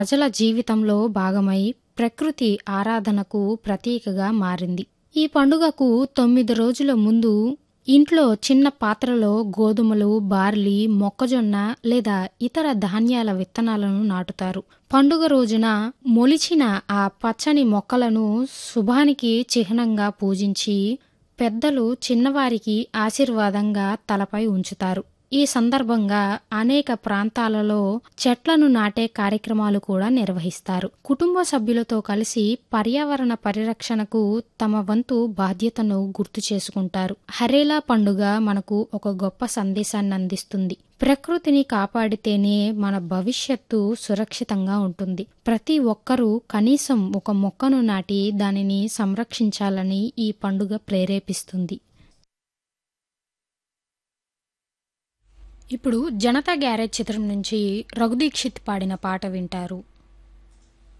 ప్రజల జీవితంలో భాగమై ప్రకృతి ఆరాధనకు ప్రతీకగా మారింది ఈ పండుగకు తొమ్మిది రోజుల ముందు ఇంట్లో చిన్న పాత్రలో గోధుమలు బార్లీ మొక్కజొన్న లేదా ఇతర ధాన్యాల విత్తనాలను నాటుతారు పండుగ రోజున మొలిచిన ఆ పచ్చని మొక్కలను శుభానికి చిహ్నంగా పూజించి పెద్దలు చిన్నవారికి ఆశీర్వాదంగా తలపై ఉంచుతారు ఈ సందర్భంగా అనేక ప్రాంతాలలో చెట్లను నాటే కార్యక్రమాలు కూడా నిర్వహిస్తారు కుటుంబ సభ్యులతో కలిసి పర్యావరణ పరిరక్షణకు తమ వంతు బాధ్యతను గుర్తు చేసుకుంటారు హరేలా పండుగ మనకు ఒక గొప్ప సందేశాన్ని అందిస్తుంది ప్రకృతిని కాపాడితేనే మన భవిష్యత్తు సురక్షితంగా ఉంటుంది ప్రతి ఒక్కరూ కనీసం ఒక మొక్కను నాటి దానిని సంరక్షించాలని ఈ పండుగ ప్రేరేపిస్తుంది ఇప్పుడు జనతా గ్యారేజ్ చిత్రం నుంచి రఘుదీక్షిత్ పాడిన పాట వింటారు